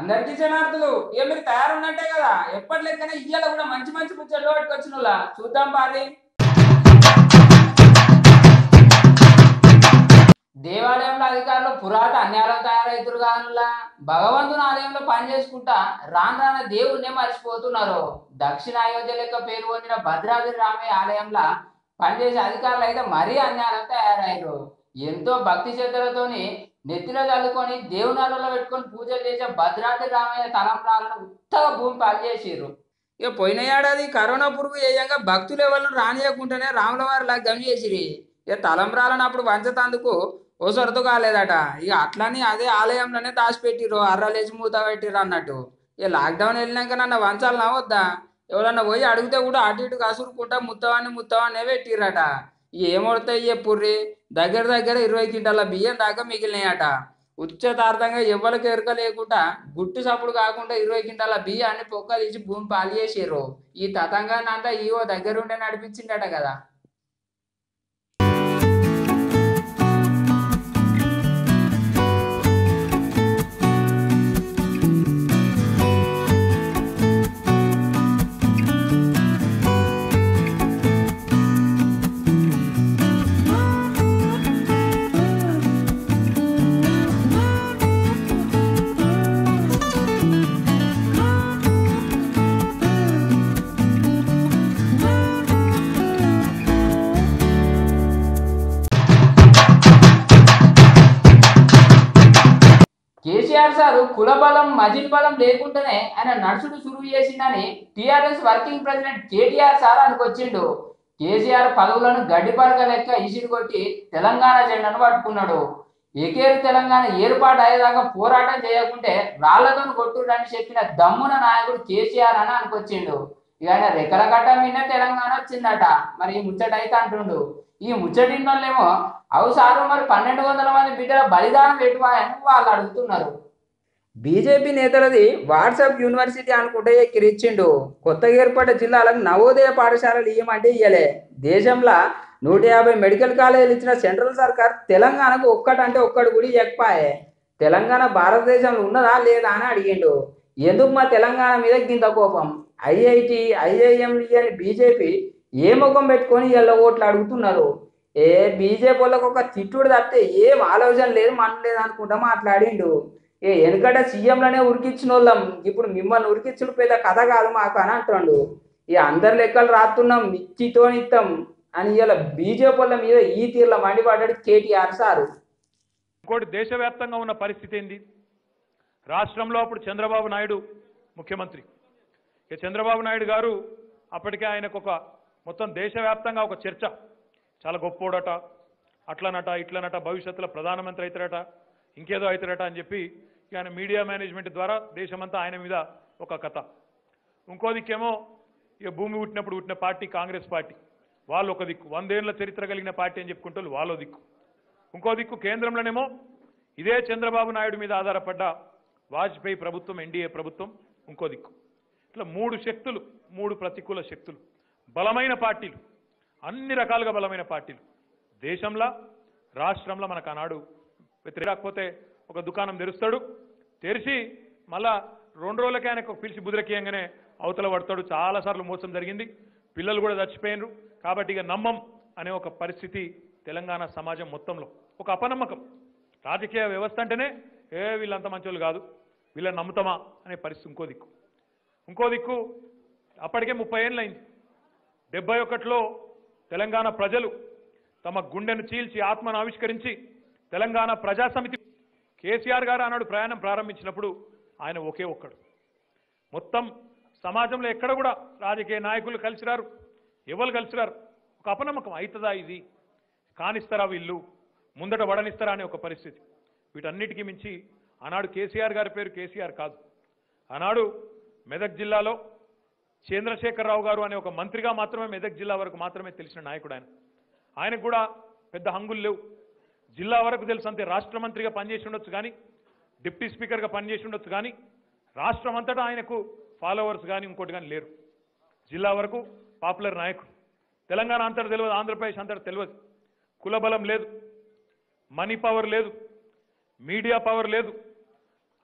అందరికీ జనార్దులు ఇక మీరు తయారున్నట్టే కదా ఎప్పటి లెక్కనే ఇయ్యాల కూడా మంచి మంచి ముచ్చట్లు పట్టుకొచ్చిన వాళ్ళ. చూద్దాం పారి దేవాలయంలో అధికారులు పురాత అన్యాయం తయారైతురు కానులా భగవంతుని ఆలయంలో పని చేసుకుంటా రాను రాన దేవుణ్ణే మర్చిపోతున్నారు దక్షిణ అయోధ్య లెక్క పేరు పొందిన భద్రాద్రి రామయ్య ఆలయంలో పనిచేసే అధికారులు అయితే మరీ అన్యాయం తయారయ్యారు ఎంతో భక్తి శ్రద్ధలతోని నెత్తిలో చల్లుకొని దేవునాలలో పెట్టుకొని పూజలు చేసే భద్రాద్రి రామయ్య తలంబ్రాలను ఉత్తగా భూమి పనిచేసిర్రు ఇక పోయిన ఏడాది కరోనా పురుగు ఏయంగా భక్తులు ఎవరిని రానియకుండానే రాముల వారిలా గమి చేసిరి ఇక తలంబ్రాలను అప్పుడు వంచతందుకు ఓ సొరత కాలేదట ఇక అట్లని అదే ఆలయంలోనే దాచిపెట్టిర్రు అర్రలేసి మూత పెట్టిర్రు అన్నట్టు ఇక లాక్డౌన్ వెళ్ళినాక నన్ను వంచాలనా వద్దా ఎవరన్నా పోయి అడిగితే కూడా అటు ఇటు కసురుకుంటా ముత్తవాన్ని ముత్తవాన్నే పెట్టిర్రట ఏమొడతాయి చెప్పుర్రి దగ్గర దగ్గర ఇరవై క్వింటాల బియ్యం దాకా మిగిలినాయట ఉచ్చతార్థంగా ఎవ్వరికి ఎరుక లేకుండా గుట్టు సప్పుడు కాకుండా ఇరవై క్వింటాల బియ్యాన్ని పొక్క తీసి భూమి పాలు చేసిర్రు ఈ తతంగాన్ని అంతా ఈవో దగ్గరుండే నడిపించిండట కదా కేసీఆర్ సారు కుల బలం మజిల్ బలం లేకుండానే ఆయన నడుచుడు సురువు చేసిండని TRS working president KTR sir అనుకొచ్చిండు కేసీఆర్ పదవులను గడ్డిపరక లెక్క ఇసిరి కొట్టి తెలంగాణ జెండాను పట్టుకున్నాడు ఏకేరు తెలంగాణ ఏర్పాటు అయ్యేదాకా పోరాటం చేయకుంటే రాళ్లతో కొట్టుడని చెప్పిన దమ్మున నాయకుడు కేసీఆర్ అని అనుకొచ్చిండు ఇక ఆయన రెక్కల కట్ట మీద తెలంగాణ వచ్చిందట మరి ఈ ముచ్చట అయితే అంటుండు ఈ ముచ్చటిన్నోళ్ళేమో అవు సారు మరి పన్నెండు వందల మంది బిడ్డల బలిదానం పెట్టువాయని వాళ్ళు అడుగుతున్నారు బీజేపీ నేతలది వాట్సాప్ యూనివర్సిటీ అనుకుంటే ఎక్కిరిచ్చిండు కొత్తగా ఏర్పడ్డ జిల్లాలకు నవోదయ పాఠశాలలు ఇవ్వమంటే ఇయ్యలే దేశంలో నూట యాభై మెడికల్ కాలేజీలు ఇచ్చిన సెంట్రల్ సర్కార్ తెలంగాణకు ఒక్కటంటే ఒక్కడు కూడా ఎక్పాయే తెలంగాణ భారతదేశంలో ఉన్నదా లేదా అని అడిగిండు ఎందుకు మా తెలంగాణ మీద గింత కోపం ఐఐటి ఐఐఎంలు అని బీజేపీ ఏ ముఖం పెట్టుకొని వీళ్ళ ఓట్లు అడుగుతున్నారు ఏ బీజేపీ వాళ్ళకి ఒక తిట్టుడు తప్పితే ఏం ఆలోచన లేదు మన లేదు అనుకుంటా మాట్లాడిండు ఏ వెనకట సీఎంలనే ఉరికిచ్చిన వాళ్ళం ఇప్పుడు మిమ్మల్ని ఉరికిచ్చుడు పెద్ద కథ కాదు మాకు అని అంటుండు ఇక అందరి లెక్కలు రాస్తున్నాం మిచ్చితోనిత్తాం అని ఇలా బీజేపీ వాళ్ళ మీద ఈ తీర్ల మండిపడ్డాడు కేటీఆర్ సారు ఇంకోటి దేశవ్యాప్తంగా ఉన్న పరిస్థితి ఏంది రాష్ట్రంలో అప్పుడు చంద్రబాబు నాయుడు ముఖ్యమంత్రి ఇక చంద్రబాబు నాయుడు గారు అప్పటికే ఆయనకు ఒక మొత్తం దేశవ్యాప్తంగా ఒక చర్చ చాలా గొప్పోడట అట్లనట ఇట్లనట భవిష్యత్తులో ప్రధానమంత్రి అవుతారట ఇంకేదో అవుతారట అని చెప్పి ఇక ఆయన మీడియా మేనేజ్మెంట్ ద్వారా దేశమంతా ఆయన మీద ఒక కథ ఇంకో దిక్కేమో ఇక భూమి పుట్టినప్పుడు పుట్టిన పార్టీ కాంగ్రెస్ పార్టీ వాళ్ళు ఒక దిక్కు వందేళ్ల చరిత్ర కలిగిన పార్టీ అని చెప్పుకుంటూ వాళ్ళో దిక్కు ఇంకో దిక్కు కేంద్రంలోనేమో ఇదే చంద్రబాబు నాయుడు మీద ఆధారపడ్డ వాజ్పేయి ప్రభుత్వం ఎన్డీఏ ప్రభుత్వం ఇంకో దిక్కు ఇట్లా మూడు శక్తులు మూడు ప్రతికూల శక్తులు బలమైన పార్టీలు అన్ని రకాలుగా బలమైన పార్టీలు దేశంలో రాష్ట్రంలో మనకు ఆనాడు వ్యతిరేకపోతే ఒక దుకాణం తెరుస్తాడు తెరిచి మళ్ళా రెండు రోజులకే ఆయనకు పిలిచి బుదిరకీయంగానే అవతల పడతాడు చాలాసార్లు మోసం జరిగింది పిల్లలు కూడా చచ్చిపోయినరు కాబట్టి ఇక నమ్మం అనే ఒక పరిస్థితి తెలంగాణ సమాజం మొత్తంలో ఒక అపనమ్మకం రాజకీయ వ్యవస్థ అంటేనే ఏ వీళ్ళంత మంచోళ్ళు కాదు వీళ్ళని నమ్ముతామా అనే పరిస్థితి ఇంకో దిక్కు ఇంకో దిక్కు అప్పటికే ముప్పై ఏళ్ళు అయింది డెబ్బై ఒకటిలో తెలంగాణ ప్రజలు తమ గుండెను చీల్చి ఆత్మను ఆవిష్కరించి తెలంగాణ ప్రజా సమితి కేసీఆర్ గారు ఆనాడు ప్రయాణం ప్రారంభించినప్పుడు ఆయన ఒకే ఒక్కడు మొత్తం సమాజంలో ఎక్కడ కూడా రాజకీయ నాయకులు కలిసిరారు ఎవరు కలిసిరారు ఒక అపనమ్మకం అవుతుందా ఇది కానిస్తారా వీళ్ళు ముందట వడనిస్తారా అనే ఒక పరిస్థితి వీటన్నిటికీ మించి ఆనాడు కేసీఆర్ గారి పేరు కేసీఆర్ కాదు ఆనాడు మెదక్ జిల్లాలో చంద్రశేఖరరావు గారు అనే ఒక మంత్రిగా మాత్రమే మెదక్ జిల్లా వరకు మాత్రమే తెలిసిన నాయకుడు ఆయన ఆయనకు కూడా పెద్ద హంగులు లేవు జిల్లా వరకు తెలుసు అంతే రాష్ట్ర మంత్రిగా పనిచేసి ఉండొచ్చు కానీ డిప్యూటీ స్పీకర్గా పనిచేసి ఉండొచ్చు కానీ రాష్ట్రం అంతటా ఆయనకు ఫాలోవర్స్ కానీ ఇంకోటి కానీ లేరు జిల్లా వరకు పాపులర్ నాయకుడు తెలంగాణ అంతటా తెలియదు ఆంధ్రప్రదేశ్ అంతటా తెలియదు కులబలం లేదు మనీ పవర్ లేదు మీడియా పవర్ లేదు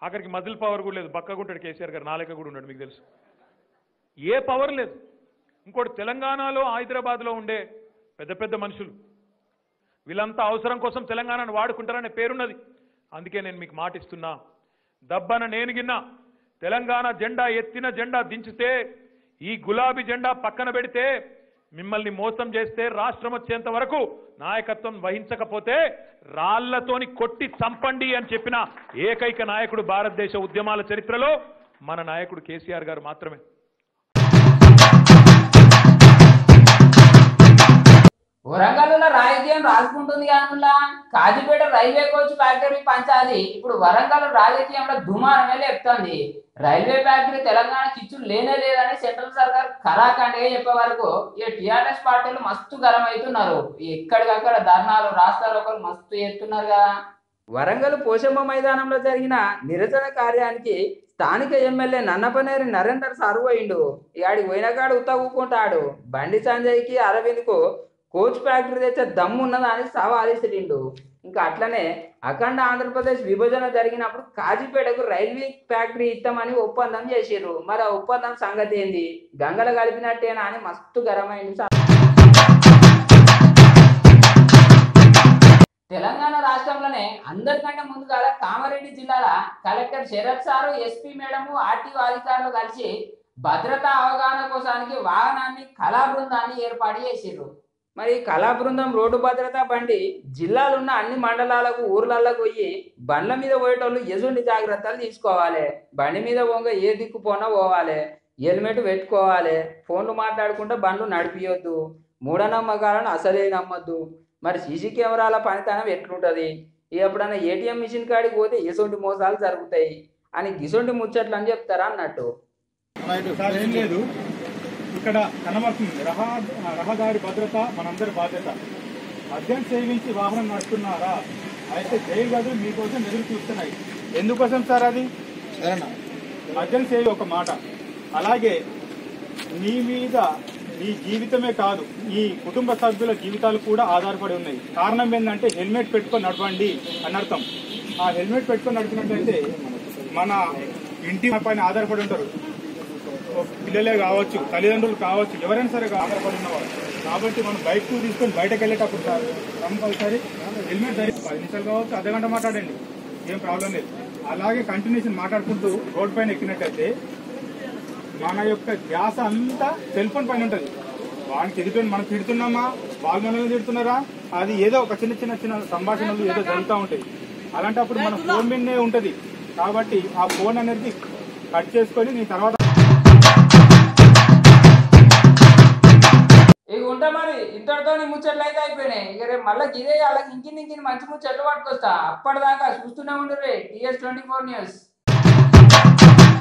ఆఖరికి మజిల్ పవర్ కూడా లేదు బక్కగా ఉంటాడు కేసీఆర్ గారు నాలుక కూడా ఉన్నాడు మీకు తెలుసు ఏ పవర్ లేదు ఇంకోటి తెలంగాణలో హైదరాబాద్లో ఉండే పెద్ద పెద్ద మనుషులు వీళ్ళంతా అవసరం కోసం తెలంగాణను వాడుకుంటారనే పేరున్నది అందుకే నేను మీకు మాట ఇస్తున్నా దబ్బన నేను గిన్నా తెలంగాణ జెండా ఎత్తిన జెండా దించితే ఈ గులాబీ జెండా పక్కన పెడితే మిమ్మల్ని మోసం చేస్తే రాష్ట్రం వచ్చేంత వరకు నాయకత్వం వహించకపోతే రాళ్లతోని కొట్టి చంపండి అని చెప్పిన ఏకైక నాయకుడు భారతదేశ ఉద్యమాల చరిత్రలో మన నాయకుడు కేసీఆర్ గారు మాత్రమే వరంగల్లో రాజకీయం రాసుకుంటుంది కానులా కాజీపేట రైల్వే కోచ్ ఫ్యాక్టరీ పంచాలి ఇప్పుడు వరంగల్ రాజకీయంలో దుమారమే లేపుతోంది రైల్వే ఫ్యాక్టరీ తెలంగాణ చిచ్చులు లేనే లేదని సెంట్రల్ సర్కార్ కరాఖండిగా చెప్పే వరకు ఈ టిఆర్ఎస్ పార్టీలు మస్తు గరం అవుతున్నారు ఎక్కడికక్కడ ధర్నాలు రాస్తారోకలు మస్తు ఎత్తున్నారు కదా వరంగల్ పోషమ్మ మైదానంలో జరిగిన నిరసన కార్యానికి స్థానిక ఎమ్మెల్యే నన్నపనేరి నరేందర్ సారు అయిండు ఇవాడికి పోయినకాడు ఉత్తగుకుంటాడు బండి సంజయ్కి అరవింద్కు కోచ్ ఫ్యాక్టరీ తెచ్చే దమ్ము ఉన్నదా అని సవాల్ ఇసిరిండు ఇంకా అట్లనే అఖండ ఆంధ్రప్రదేశ్ విభజన జరిగినప్పుడు కాజీపేటకు రైల్వే ఫ్యాక్టరీ ఇస్తామని ఒప్పందం చేసిర్రు మరి ఆ ఒప్పందం సంగతి ఏంది గంగల కలిపినట్టేనా అని మస్తు గరమైంది తెలంగాణ రాష్ట్రంలోనే అందరికంటే ముందుగా కామారెడ్డి జిల్లాల collector Sharath sir SP madam RTO అధికారులు కలిసి భద్రతా అవగాహన కోసానికి వాహనాన్ని కళా బృందాన్ని ఏర్పాటు చేసిర్రు మరి కళా బృందం రోడ్డు భద్రతా బండి జిల్లాలో ఉన్న అన్ని మండలాలకు ఊర్లలోకి పోయి బండ్ల మీద పోయేటోళ్ళు ఎటువంటి జాగ్రత్తలు తీసుకోవాలి బండి మీద పోగా ఏ దిక్కు పోనా పోవాలి హెల్మెట్ పెట్టుకోవాలి ఫోన్లు మాట్లాడుకుంటే బండ్లు నడిపియొద్దు మూఢనమ్మకాలను అసలే నమ్మొద్దు మరి సీసీ కెమెరాల పనితనం ఎట్లుంటుంది ఎప్పుడైనా ఏటీఎం మిషన్ కాడికి పోతే ఎటువంటి మోసాలు జరుగుతాయి అని గిసొంటి ముచ్చట్లు అని చెప్తారా అన్నట్టు సార్ ఏం లేదు ఇక్కడ కనబడుతుంది రహ రహదారి భద్రత మనందరి బాధ్యత మద్యం సేవించి వాహనం నడుపుతున్నారా అయితే జైలు గదులు మీకోసం ఎదురు చూస్తున్నాయి ఎందుకోసం సార్ అది మద్యం సేవి ఒక మాట అలాగే మీ మీద మీ జీవితమే కాదు ఈ కుటుంబ సభ్యుల జీవితాలు కూడా ఆధారపడి ఉన్నాయి కారణం ఏంటంటే హెల్మెట్ పెట్టుకొని నడవండి అని అర్థం ఆ హెల్మెట్ పెట్టుకొని నడిపినట్లయితే మన ఇంటి పైన ఆధారపడి ఉంటారు పిల్లలే కావచ్చు తల్లిదండ్రులు కావచ్చు ఎవరైనా సరే ఆధారపడి ఉన్నవారు కాబట్టి మనం బైక్ టూ తీసుకొని బయటకు వెళ్ళేటప్పుడు సార్ కంపల్సరీ హెల్మెట్ ధరించి పది నిమిషాలు కావచ్చు అర్ధ గంట మాట్లాడండి ఏం ప్రాబ్లం లేదు అలాగే కంటిన్యూషన్ మాట్లాడుకుంటూ రోడ్ పైన ఎక్కినట్టయితే మన యొక్క ధ్యాస అంతా సెల్ ఫోన్ పైన ఉంటుంది వాడిని తిడుతుంది మనం తిడుతున్నామా వాళ్ళు మనల్ని తిడుతున్నారా అది ఏదో ఒక చిన్న చిన్న చిన్న సంభాషణలు ఏదో జరుగుతూ ఉంటాయి అలాంటప్పుడు మన ఫోన్ మీదనే ఉంటుంది కాబట్టి ఆ ఫోన్ అనేది కట్ చేసుకొని నీ తర్వాత ఇక ఉంటా మరి ఇంతటితో నీ ముచ్చట్లు అయితే అయిపోయినాయి ఇక రేపు మళ్ళీ గిదే అలాగే ఇంకింది ఇంకింది మంచి ముచ్చట్లు పట్టుకొస్తా అప్పటిదాకా చూస్తూనే ఉండరు టీఎస్ ట్వంటీ ఫోర్ న్యూస్